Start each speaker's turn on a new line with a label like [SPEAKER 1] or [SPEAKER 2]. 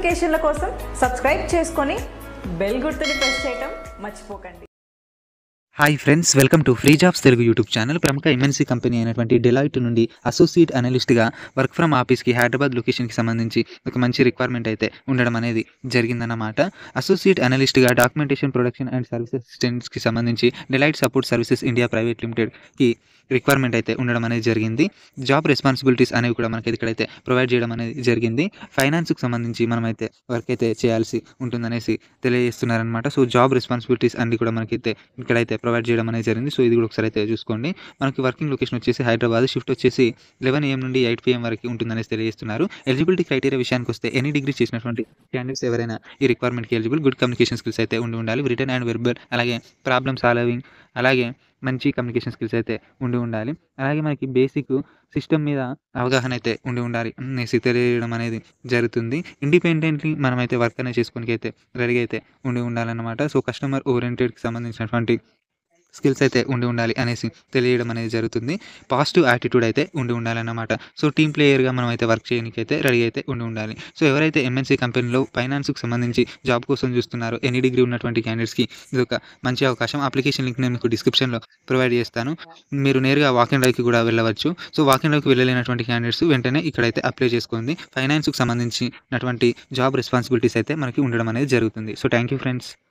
[SPEAKER 1] నోటిఫికేషన్ల కోసం సబ్స్క్రైబ్ చేసుకొని బెల్ గుర్తుని ప్రెస్ చేయటం మర్చిపోకండి
[SPEAKER 2] hi friends welcome to free jobs Telugu YouTube channel ప్రముఖ ఎంఎన్సీ కంపెనీ అయినటువంటి డెలాయిట్ నుండి అసోసియేట్ అనలిస్ట్గా వర్క్ ఫ్రమ్ ఆఫీస్కి హైదరాబాద్ లొకేషన్కి సంబంధించి ఒక మంచి రిక్వైర్మెంట్ అయితే ఉండడం అనేది జరిగిందన్నమాట అసోసియేట్ అనలిస్ట్గా డాక్యుమెంటేషన్ ప్రొడక్షన్ అండ్ సర్వీసెస్ అసిస్టెంట్స్కి సంబంధించి Deloitte support services India private లిమిటెడ్కి రిక్వైర్మెంట్ అయితే ఉండడం అనేది జరిగింది జాబ్ రెస్పాన్సిబిలిటీస్ అనేవి కూడా మనకి ఇక్కడైతే ప్రొవైడ్ చేయడం అనేది జరిగింది ఫైనాన్స్కి సంబంధించి మనమైతే వర్క్ అయితే చేయాల్సి ఉంటుందనేసి తెలియజేస్తున్నారనమాట సో జాబ్ రెస్పాన్సిబిలిటీస్ అన్ని కూడా మనకైతే ఇక్కడైతే ప్రొవైడ్ చేయడం అనేది జరిగింది సో ఇది కూడా ఒకసారి అయితే చూసుకోండి మనకి వర్కింగ్ లొకేషన్ వచ్చేసి హైదరాబాద్ షిఫ్ట్ వచ్చేసి లెవెన్ ఏఎం నుండి ఎయిట్ పిఎం వరకు ఉంటుందనేసి తెలియజేస్తున్నారు ఎలిజిబిలిటీ క్రైటీరియా విషయానికి వస్తే ఎనీ డిగ్రీ చేసినటువంటి క్యాండిడేట్స్ ఎవరైనా ఈ రిక్వైర్మెంట్కి ఎలిజిబుల్ గుడ్ కమ్యూనికేషన్ స్కిల్స్ అయితే ఉండి ఉండాలి రిటర్న్ అండ్ వెర్బల్ అలాగే ప్రాబ్లమ్ సాల్వింగ్ అలాగే మంచి కమ్యూనికేషన్ స్కిల్స్ అయితే ఉండి ఉండాలి అలాగే మనకి బేసిక్ సిస్టమ్ మీద అవగాహన అయితే ఉండి ఉండాలి అనేసి తెలియడం అనేది జరుగుతుంది ఇండిపెండెంట్లీ మనమైతే వర్క్ అనేది చేసుకోనికి అయితే రెడీ అయితే ఉండి ఉండాలన్నమాట సో కస్టమర్ ఓరియంటెడ్కి సంబంధించినటువంటి స్కిల్స్ అయితే ఉండి ఉండాలి అనేసి తెలియడం అనేది జరుగుతుంది పాజిటివ్ యాటిట్యూడ్ అయితే ఉండి ఉండాలన్నమాట సో టీమ్ ప్లేయర్గా మనం అయితే వర్క్ చేయడానికి అయితే రెడీ అయితే ఉండి ఉండాలి సో ఎవరైతే ఎంఎన్సీ కంపెనీలో ఫైనాన్స్కి సంబంధించి జాబ్ కోసం చూస్తున్నారో ఎనీ డిగ్రీ ఉన్నటువంటి క్యాండిడేట్స్కి ఇది ఒక మంచి అవకాశం అప్లికేషన్ లింక్ నేను మీకు డిస్క్రిప్షన్లో ప్రొవైడ్ చేస్తాను మీరు నేరుగా వాకింగ్ డ్రైవ్కి కూడా వెళ్ళవచ్చు సో వాకింగ్ డ్రైవ్కి వెళ్ళలేనటువంటి క్యాండిడేట్స్ వెంటనే ఇక్కడైతే అప్లై చేసుకోండి ఫైనాన్స్కి సంబంధించినటువంటి జాబ్ రెస్పాన్సిబిలిటీస్ అయితే మనకి ఉండడం అనేది జరుగుతుంది సో థ్యాంక్ యూ ఫ్రెండ్స్